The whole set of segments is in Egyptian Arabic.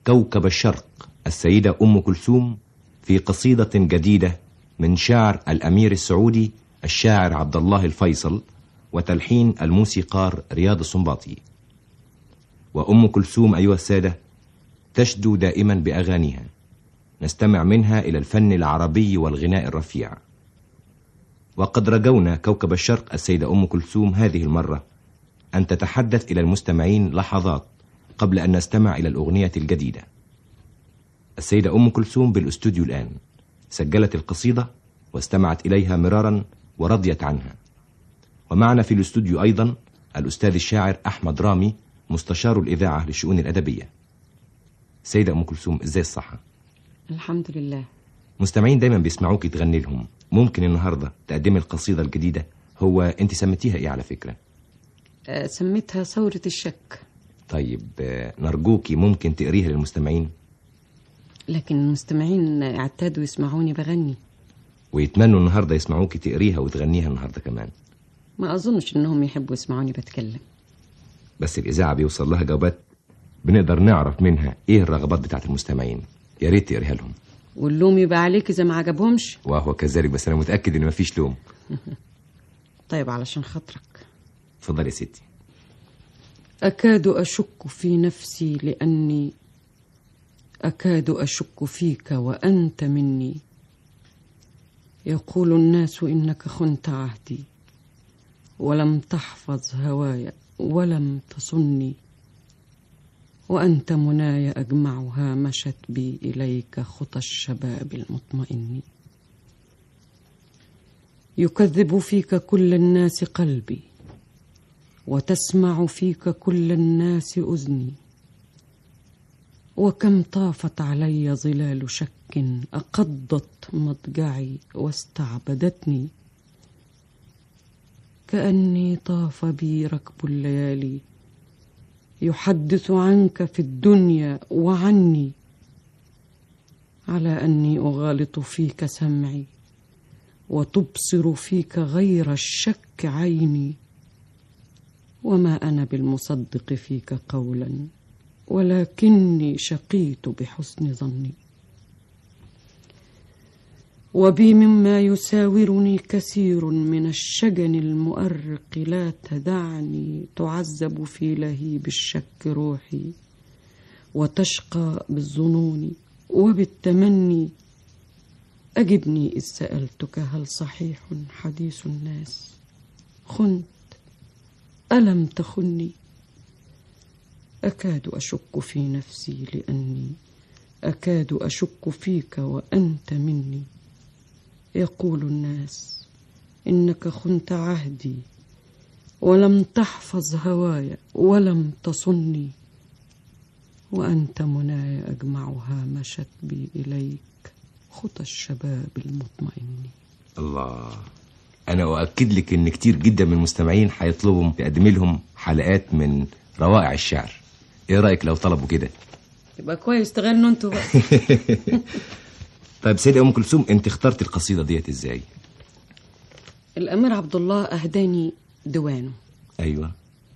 كوكب الشرق السيدة أم كلثوم في قصيدة جديدة من شعر الأمير السعودي الشاعر عبد الله الفيصل وتلحين الموسيقار رياض السنباطي وأم كلثوم أيها السادة تشدو دائما بأغانيها نستمع منها إلى الفن العربي والغناء الرفيع وقد رجونا كوكب الشرق السيدة أم كلثوم هذه المرة أن تتحدث إلى المستمعين لحظات قبل أن نستمع إلى الأغنية الجديدة السيدة أم كلثوم بالأستوديو الآن سجلت القصيدة واستمعت إليها مرارا ورضيت عنها ومعنا في الاستوديو أيضا الأستاذ الشاعر أحمد رامي مستشار الإذاعة للشؤون الأدبية سيدة أم كلثوم إزاي الصحة؟ الحمد لله مستمعين دايما بيسمعوك تغني لهم ممكن النهاردة تقدمي القصيدة الجديدة هو أنت سميتيها إيه على فكرة؟ آه، سميتها ثورة الشك طيب آه، نرجوكي ممكن تقريها للمستمعين لكن المستمعين اعتادوا يسمعوني بغني ويتمنوا النهاردة يسمعوكي تقريها وتغنيها النهاردة كمان ما أظنش إنهم يحبوا يسمعوني بتكلم بس الإذاعة بيوصل لها جوابات بنقدر نعرف منها إيه الرغبات بتاعت المستمعين يا ريت تقريها لهم واللوم يبقى عليك إذا ما عجبهمش وهو كذلك بس أنا متأكد إن مفيش لوم طيب علشان خاطرك اتفضلي يا ستي أكاد أشك في نفسي لأني أكاد أشك فيك وأنت مني يقول الناس إنك خنت عهدي ولم تحفظ هواي ولم تصني وأنت مناي أجمعها مشت بي إليك خطى الشباب المطمئن يكذب فيك كل الناس قلبي وتسمع فيك كل الناس أذني وكم طافت علي ظلال شك أقضت مضجعي واستعبدتني كأني طاف بي ركب الليالي يحدث عنك في الدنيا وعني على أني أغالط فيك سمعي وتبصر فيك غير الشك عيني وما أنا بالمصدق فيك قولا ولكني شقيت بحسن ظني وبي مما يساورني كثير من الشجن المؤرق لا تدعني تعذب في لهيب الشك روحي وتشقى بالظنون وبالتمني أجبني إذ سألتك هل صحيح حديث الناس خنت ألم تخني أكاد أشك في نفسي لأني أكاد أشك فيك وأنت مني يقول الناس إنك خنت عهدي ولم تحفظ هواي ولم تصني وأنت مناي أجمعها مشت بي إليك خطى الشباب المطمئن الله أنا أؤكد لك إن كتير جدا من المستمعين هيطلبوا تقدمي لهم حلقات من روائع الشعر إيه رأيك لو طلبوا كده؟ يبقى كويس تغنوا انتوا بقى طيب سيدة أم كلثوم أنت اخترت القصيدة ديت إزاي؟ الأمير عبد الله أهداني ديوانه أيوه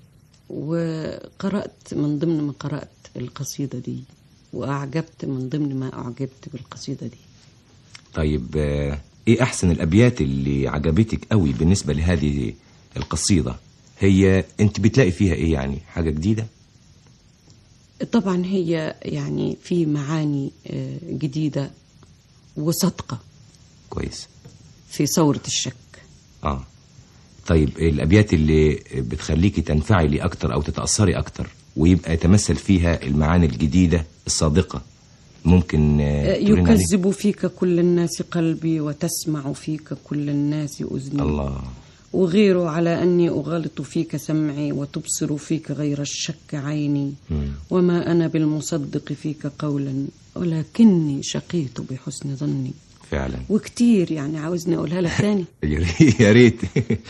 وقرأت من ضمن ما قرأت القصيدة دي وأعجبت من ضمن ما أعجبت بالقصيدة دي طيب آه، إيه أحسن الأبيات اللي عجبتك قوي بالنسبة لهذه القصيدة؟ هي أنت بتلاقي فيها إيه يعني؟ حاجة جديدة؟ طبعا هي يعني في معاني آه، جديدة وصادقة كويس في ثورة الشك اه طيب الابيات اللي بتخليكي تنفعلي اكتر او تتاثري اكتر ويبقى يتمثل فيها المعاني الجديده الصادقه ممكن آه، تقولي لنا عليه؟ يكذب فيك كل الناس قلبي وتسمع فيك كل الناس أذني الله وغيره على أني أغالط فيك سمعي وتبصر فيك غير الشك عيني مم. وما أنا بالمصدق فيك قولا ولكني شقيت بحسن ظني فعلا وكتير يعني عاوزني أقولها لك تاني يا ريت- يا ريت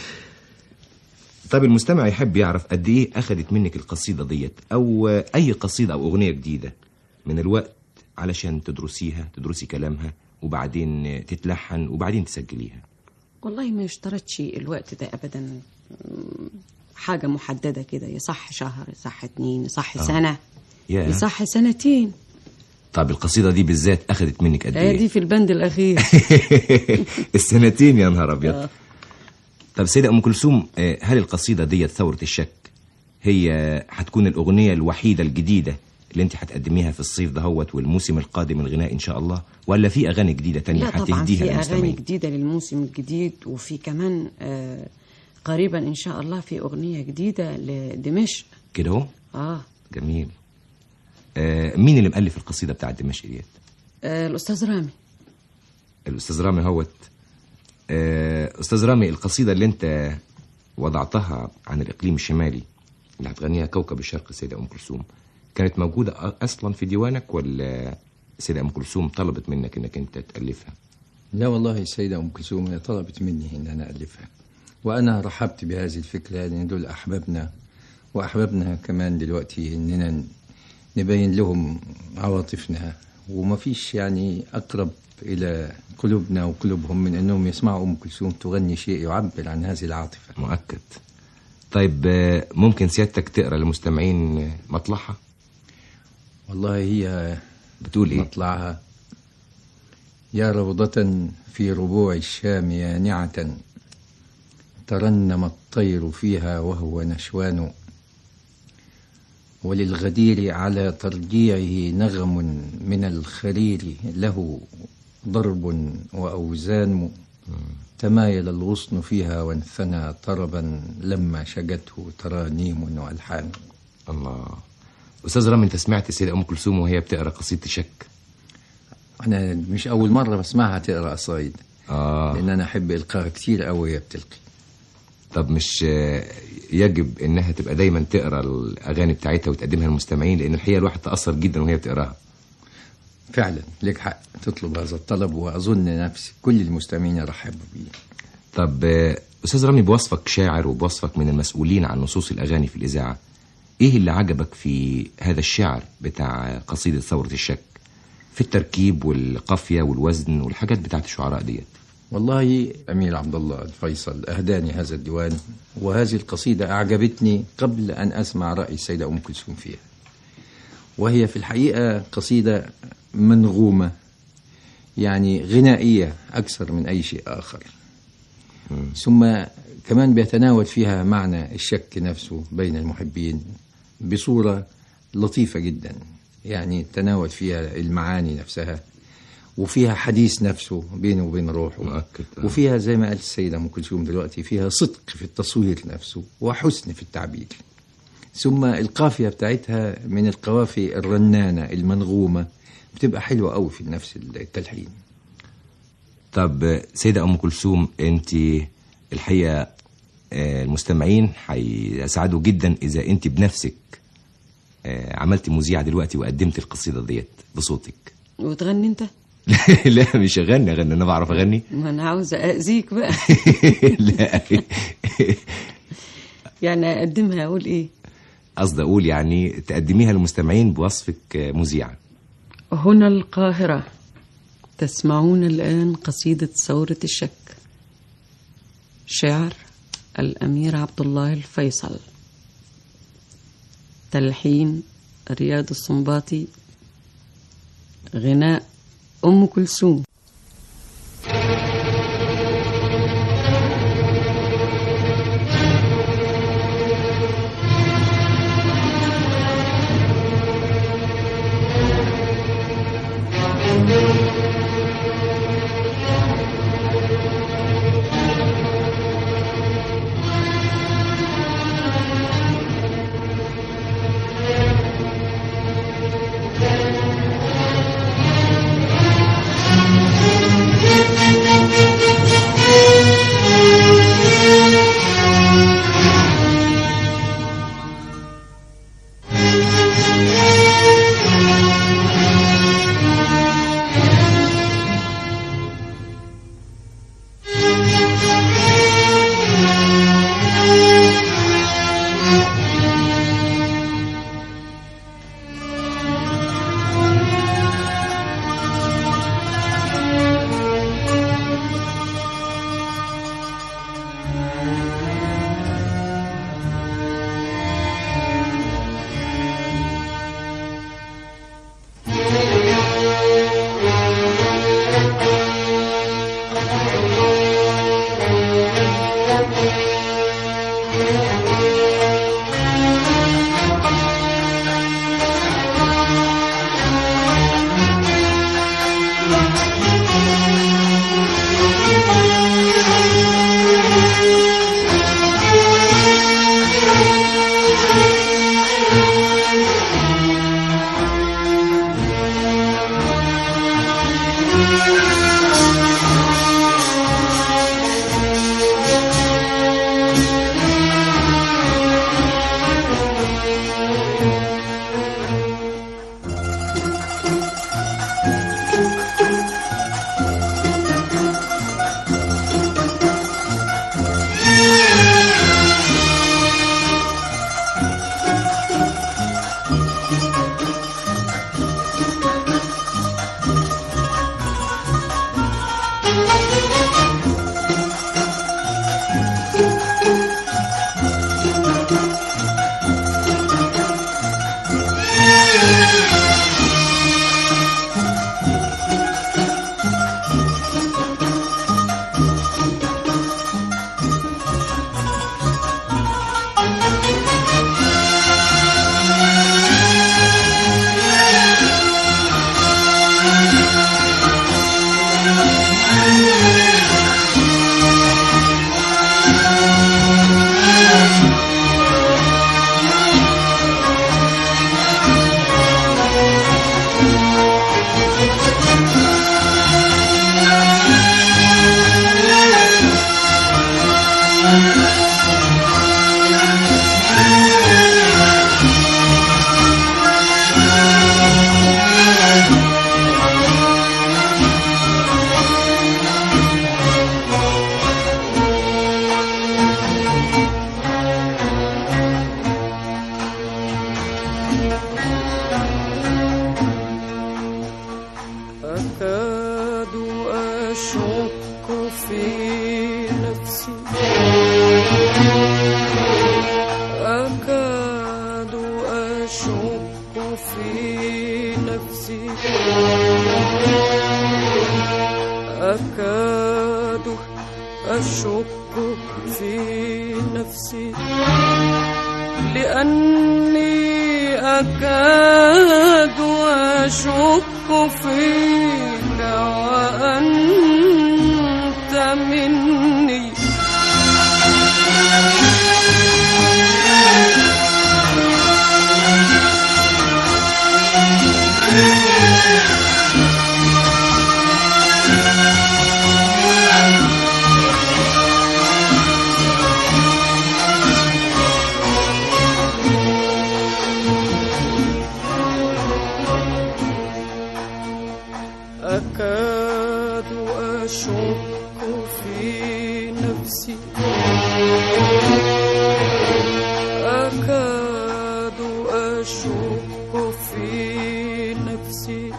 طيب المستمع يحب يعرف قد ايه اخذت منك القصيده ديت او آه، اي قصيده او اغنيه جديده من الوقت علشان تدرسيها تدرسي كلامها وبعدين آه، تتلحن وبعدين تسجليها والله ما اشترطش الوقت ده أبدا مم، حاجة محددة كده يصح شهر يصح اتنين يصح آه. سنة يا يصح سنتين طب القصيدة دي بالذات أخذت منك قد هي إيه؟ دي في البند الأخير السنتين يا نهار أبيض آه. طب سيدة أم كلثوم آه، هل القصيدة دي ثورة الشك هي هتكون الأغنية الوحيدة الجديدة اللي أنت هتقدميها في الصيف دهوت والموسم القادم الغناء إن شاء الله ولا في أغاني جديدة تانية لا طبعا هتهديها في أغاني للمستمعين؟ جديدة للموسم الجديد وفي كمان آه قريبا إن شاء الله في أغنية جديدة لدمشق كده أهو آه, جميل آه مين اللي مؤلف القصيدة بتاعت دمشق ديت؟ آه الأستاذ رامي الأستاذ رامي هوت آه أستاذ رامي القصيدة اللي أنت وضعتها عن الإقليم الشمالي اللي هتغنيها كوكب الشرق السيدة أم كلثوم كانت موجودة أ- أصلا في ديوانك ولا السيدة أم كلثوم طلبت منك إنك أنت تألفها؟ لا والله السيدة أم كلثوم هي طلبت مني إن أنا ألفها وأنا رحبت بهذه الفكرة لأن دول أحبابنا وأحبابنا كمان دلوقتي إننا ن- نبين لهم عواطفنا وما فيش يعني أقرب إلى قلوبنا وقلوبهم من أنهم يسمعوا أم كلثوم تغني شيء يعبر عن هذه العاطفة مؤكد طيب آه، ممكن سيادتك تقرا للمستمعين آه، مطلعها والله هي بتقول ايه مطلعها يا روضة في ربوع الشام يانعة ترنم الطير فيها وهو نشوان وللغدير على ترجيعه نغم من الخرير له ضرب وأوزان تمايل الغصن فيها وانثنى طربا لما شجته ترانيم وألحان الله استاذ رامي انت سمعت السيده ام كلثوم وهي بتقرا قصيده شك أنا مش أول مرة بسمعها تقرأ قصايد اه لأن أنا أحب إلقاها كتير أوي وهي بتلقي طب مش آه، يجب انها تبقى دايما تقرا الاغاني بتاعتها وتقدمها للمستمعين لان الحقيقه الواحد تاثر جدا وهي بتقراها فعلا لك حق تطلب هذا الطلب وأظن نفسي كل المستمعين يرحبوا بيه طب آه، استاذ رامي بوصفك شاعر وبوصفك من المسؤولين عن نصوص الاغاني في الاذاعه ايه اللي عجبك في هذا الشعر بتاع قصيده ثوره الشك في التركيب والقافيه والوزن والحاجات بتاعت الشعراء ديت والله أمير عبد الله الفيصل أهداني هذا الديوان وهذه القصيدة أعجبتني قبل أن أسمع رأي السيدة أم كلثوم فيها وهي في الحقيقة قصيدة منغومة يعني غنائية أكثر من أي شيء آخر ثم كمان بيتناول فيها معنى الشك نفسه بين المحبين بصورة لطيفة جدا يعني تناول فيها المعاني نفسها وفيها حديث نفسه بينه وبين روحه مؤكد، آه. وفيها زي ما قالت السيدة أم كلثوم دلوقتي فيها صدق في التصوير نفسه وحسن في التعبير ثم القافية بتاعتها من القوافي الرنانة المنغومة بتبقى حلوة قوي في نفس التلحين طب آه، سيدة أم كلثوم أنت الحقيقة آه، المستمعين هيسعدوا جدا إذا أنت بنفسك آه، عملتي مذيعة دلوقتي وقدمت القصيدة ديت بصوتك وتغني انت لا مش أغني أغني أنا بعرف أغني ما انا عاوزه اذيك بقى لا يعني اقدمها اقول ايه قصدي أقول يعني تقدميها للمستمعين بوصفك آه، مذيعة هنا القاهرة تسمعون الآن قصيدة ثورة الشك شعر الأمير عبد الله الفيصل تلحين رياض السنباطي غناء أم كلثوم Thank أكاد أشك في نفسي أكاد أشك في نفسي أكاد أشك في نفسي لأني أكاد أشك فيك وأنت مني أكاد أشك في نفسي أكاد أشك في نفسي